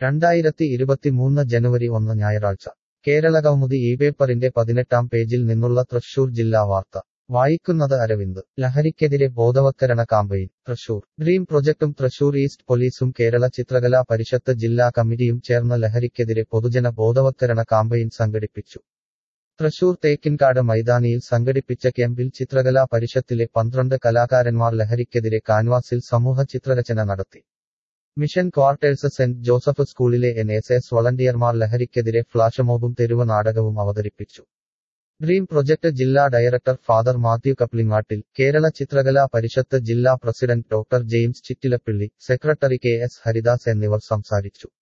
രണ്ടായിരത്തി ഇരുപത്തിമൂന്ന് ജനുവരി ഒന്ന് ഞായറാഴ്ച കേരള കൗമുദി ഈ പേപ്പറിന്റെ പതിനെട്ടാം പേജിൽ നിന്നുള്ള തൃശൂർ ജില്ലാ വാർത്ത വായിക്കുന്നത് അരവിന്ദ് ലഹരിക്കെതിരെ ബോധവത്കരണ കാമ്പയിൻ തൃശൂർ ഡ്രീം പ്രൊജക്ടും തൃശൂർ ഈസ്റ്റ് പോലീസും കേരള ചിത്രകലാ പരിഷത്ത് ജില്ലാ കമ്മിറ്റിയും ചേർന്ന് ലഹരിക്കെതിരെ പൊതുജന ബോധവത്കരണ കാമ്പയിൻ സംഘടിപ്പിച്ചു തൃശൂർ തേക്കിൻകാട് മൈതാനിയിൽ സംഘടിപ്പിച്ച ക്യാമ്പിൽ ചിത്രകലാ പരിഷത്തിലെ പന്ത്രണ്ട് കലാകാരന്മാർ ലഹരിക്കെതിരെ കാൻവാസിൽ സമൂഹ ചിത്രരചന നടത്തി മിഷൻ ക്വാർട്ടേഴ്സ് സെന്റ് ജോസഫ് സ്കൂളിലെ എൻ എസ് എസ് വളണ്ടിയർമാർ ലഹരിക്കെതിരെ ഫ്ലാഷ് മോബും തെരുവ് നാടകവും അവതരിപ്പിച്ചു ഡ്രീം പ്രൊജക്ട് ജില്ലാ director father Mathew Kaplingattil Kerala Chitrakala Parishath ജില്ലാ president doctor James Chittilappilly secretary K S Haridas എന്നിവർ സംസാരിച്ചു